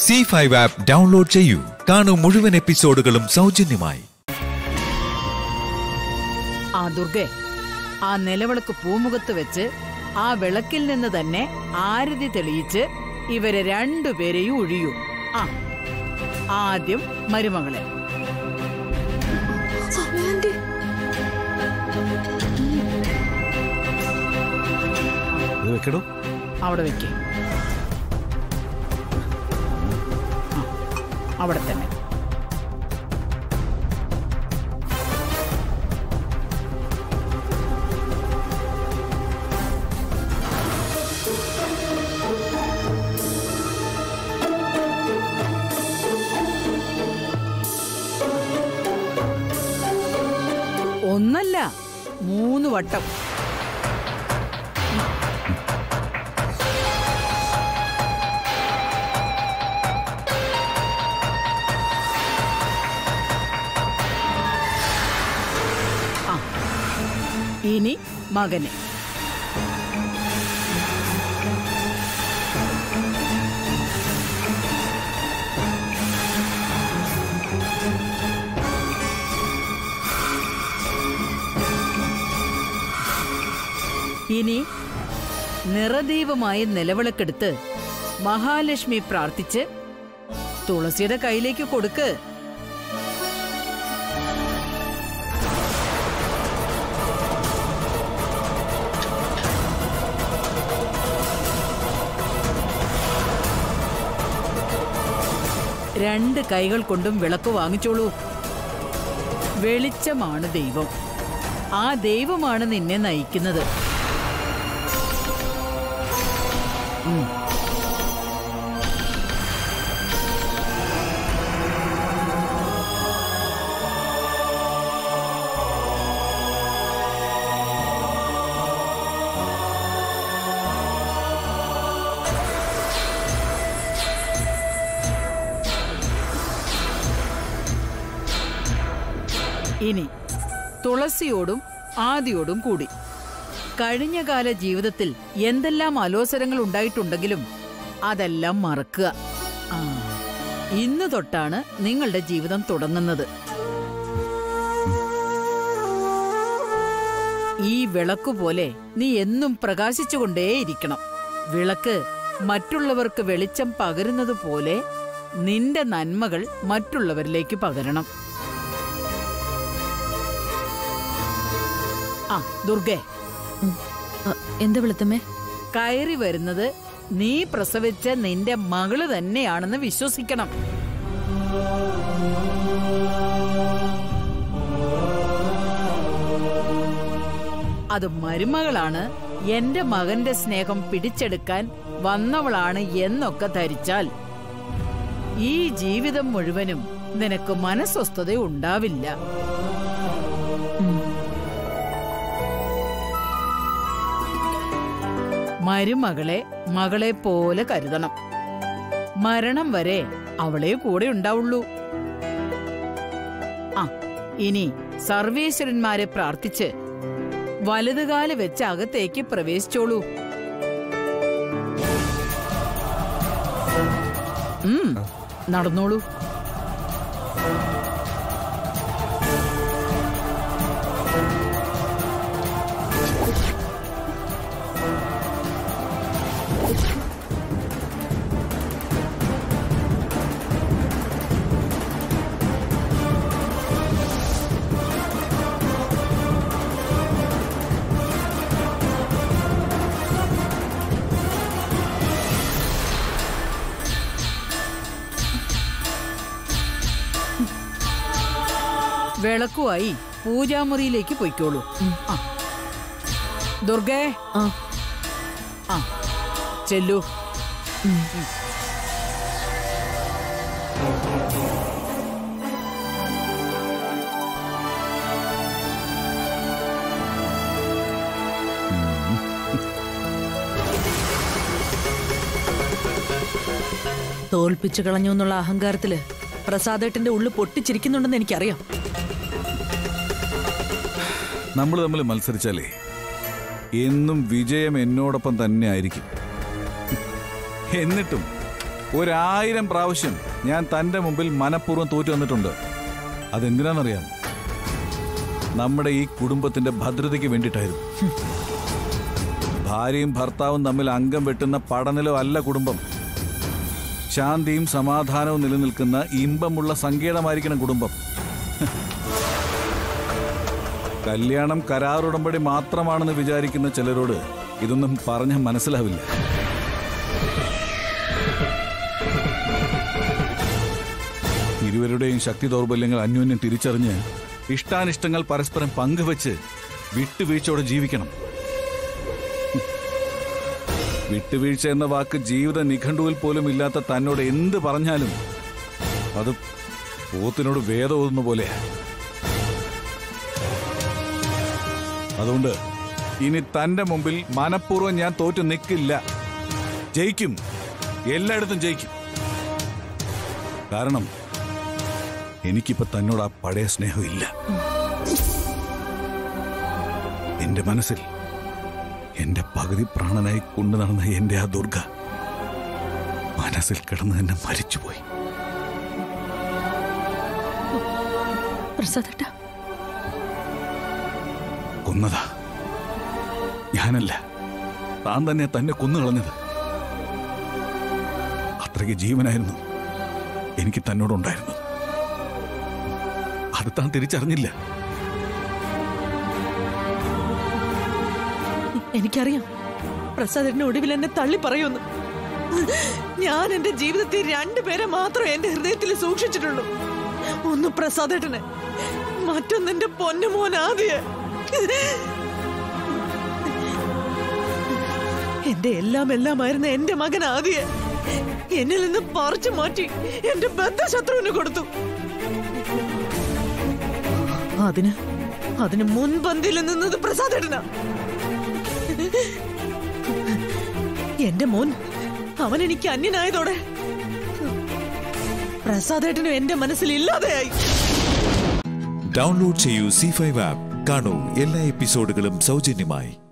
C five app download ചെയ്യൂ കാണൂ മുഴുവൻ എപ്പിസോഡുകളും സൗജന്യമായി ആ ദുർഗെ ആ നിലവിളക്ക് പൂമുഖത്ത് വെച്ച് ആ വിളക്കിൽ നിന്ന് തന്നെ ആരതി തെളിയിച്ച് ഇവരെ രണ്ടുപേരെയും ഒഴിയൂ ആ ആദ്യം മരുമകളെ ഇത് വെക്കടോ അവിടെ വെക്കേ അവിടെ തന്നെ ഒന്നല്ല മൂന്ന് വട്ടം ആ ഇനി മകനെ ഇനി നിറദീപമായി നിലവിളക്കെടുത്ത് മഹാലക്ഷ്മി പ്രാർത്ഥിച്ച് തുളസിയുടെ കയ്യിലേക്ക് കൊടുക്ക് രണ്ട് കൈകൾ കൊണ്ടും വിളക്ക് വാങ്ങിച്ചോളൂ വെളിച്ചമാണ് ദൈവം ആ ദൈവമാണ് നിന്നെ നയിക്കുന്നത് ഉം. ഇനി തുളസിയോടും ആദിയോടും കൂടി കഴിഞ്ഞകാല ജീവിതത്തിൽ എന്തെല്ലാം അലോസരങ്ങൾ ഉണ്ടായിട്ടുണ്ടെങ്കിലും അതെല്ലാം മറക്കുക ആ, ഇന്ന് തൊട്ടാണ് നിങ്ങളുടെ ജീവിതം തുടങ്ങുന്നത് ഈ വിളക്ക് പോലെ നീ എന്നും പ്രകാശിച്ചുകൊണ്ടേയിരിക്കണം വിളക്ക് മറ്റുള്ളവർക്ക് വെളിച്ചം പകരുന്നത് പോലെ നിന്റെ നന്മകൾ മറ്റുള്ളവരിലേക്ക് പകരണം ആ ദുർഗേ എന്താ വെളുത്തമ്മേ കയറി വരുന്നത് നീ പ്രസവിച്ച നിന്റെ മകള് തന്നെയാണെന്ന് വിശ്വസിക്കണം അത് മരുമകളാണ് എന്റെ മകന്റെ സ്നേഹം പിടിച്ചെടുക്കാൻ വന്നവളാണ് എന്നൊക്കെ ധരിച്ചാൽ ഈ ജീവിതം മുഴുവനും നിനക്ക് മനസ്വസ്ഥത ഉണ്ടാവില്ല മരുമകളെ മകളെ പോലെ കരുതണം മരണം വരെ അവളെ കൂടെ ഉണ്ടാവുള്ളൂ ആ ഇനി സർവേശ്വരന്മാരെ പ്രാർത്ഥിച്ച് വലതുകാല് വെച്ച് അകത്തേക്ക് പ്രവേശിച്ചോളൂ ഉം, നടന്നോളൂ വിളക്കുമായി പൂജാമുറിയിലേക്ക് പൊയ്ക്കോളൂ ആ. ദുർഗേ ആ ആ ചെല്ലു തോൽപ്പിച്ചു കളഞ്ഞു എന്നുള്ള അഹങ്കാരത്തില് പ്രസാദേട്ടന്റെ ഉള്ളു പൊട്ടിച്ചിരിക്കുന്നുണ്ടെന്ന് എനിക്കറിയാം നമ്മൾ തമ്മിൽ മത്സരിച്ചാലേ എന്നും വിജയം എന്നോടൊപ്പം തന്നെ ആയിരിക്കും എന്നിട്ടും ഒരായിരം പ്രാവശ്യം ഞാൻ തന്റെ മുമ്പിൽ മനഃപൂർവ്വം തോറ്റു വന്നിട്ടുണ്ട് അതെന്തിനാണെന്നറിയാം നമ്മുടെ ഈ കുടുംബത്തിന്റെ ഭദ്രതയ്ക്ക് വേണ്ടിയിട്ടായിരുന്നു ഭാര്യയും ഭർത്താവും തമ്മിൽ അംഗം വെട്ടുന്ന പടനിലോ അല്ല കുടുംബം ശാന്തിയും സമാധാനവും നിലനിൽക്കുന്ന ഇമ്പമുള്ള സങ്കേതമായിരിക്കണം കുടുംബം കല്യാണം കരാറുടമ്പടി മാത്രമാണെന്ന് വിചാരിക്കുന്ന ചിലരോട് ഇതൊന്നും പറഞ്ഞ മനസ്സിലാവില്ല ഇരുവരുടെയും ശക്തി ദൗർബല്യങ്ങൾ അന്യോന്യം തിരിച്ചറിഞ്ഞ് ഇഷ്ടാനിഷ്ടങ്ങൾ പരസ്പരം പങ്കുവെച്ച് വിട്ടുവീഴ്ചയോടെ ജീവിക്കണം വിട്ടുവീഴ്ച എന്ന വാക്ക് ജീവിത നിഘണ്ടുവിൽ പോലും ഇല്ലാത്ത തന്നോട് എന്ത് പറഞ്ഞാലും അത് പോത്തിനോട് വേദം ഓതുന്ന പോലെയാ അതുകൊണ്ട് ഇനി തന്റെ മുമ്പിൽ മനഃപൂർവ്വം ഞാൻ തോറ്റു നിൽക്കില്ല ജയിക്കും എല്ലായിടത്തും ജയിക്കും കാരണം എനിക്കിപ്പോ തന്നോട് ആ പഴയ സ്നേഹമില്ല എന്റെ മനസ്സിൽ എന്റെ പകുതി പ്രാണനായി കൊണ്ടു നടന്ന എന്റെ ആ ദുർഗ മനസ്സിൽ കിടന്ന് എന്നെ മരിച്ചുപോയി പ്രസാദേട്ട കൊന്നതാ ഞാനല്ല താൻ തന്നെ തന്നെ കൊന്നുകളഞ്ഞത് അത്രയ്ക്ക് ജീവനായിരുന്നു എനിക്ക് തന്നോടുണ്ടായിരുന്നത് അത് താൻ തിരിച്ചറിഞ്ഞില്ല എനിക്കറിയാം പ്രസാദേട്ടന്റെ ഒടുവിൽ എന്നെ തള്ളി പറയുമെന്ന് ഞാൻ എന്റെ ജീവിതത്തിൽ രണ്ടുപേരെ മാത്രമേ എന്റെ ഹൃദയത്തിൽ സൂക്ഷിച്ചിട്ടുള്ളൂ ഒന്ന് പ്രസാദേട്ടനെ മറ്റൊന്ന് എന്റെ പൊന്നുമോൻ ആദ്യ എന്റെ എല്ലാം എല്ലാമായിരുന്ന എന്റെ മകൻ ആദ്യ എന്നിൽ നിന്ന് പറിച്ചു മാറ്റി എന്റെ ബദ്ധശത്രുവിന് കൊടുത്തു അതിന് അതിന് മുൻപന്തിയിൽ നിന്നത് പ്രസാദേട്ടനാ എന്റെ മോൻ അവൻ എനിക്ക് അന്യനായതോടെ പ്രസാദേട്ടനും എന്റെ മനസ്സിൽ ഇല്ലാതെയായി ഡൗൺലോഡ് ചെയ്യൂ സി ഫൈവ് ആപ്പ് കാണൂ എല്ലാ എപ്പിസോഡുകളും സൗജന്യമായി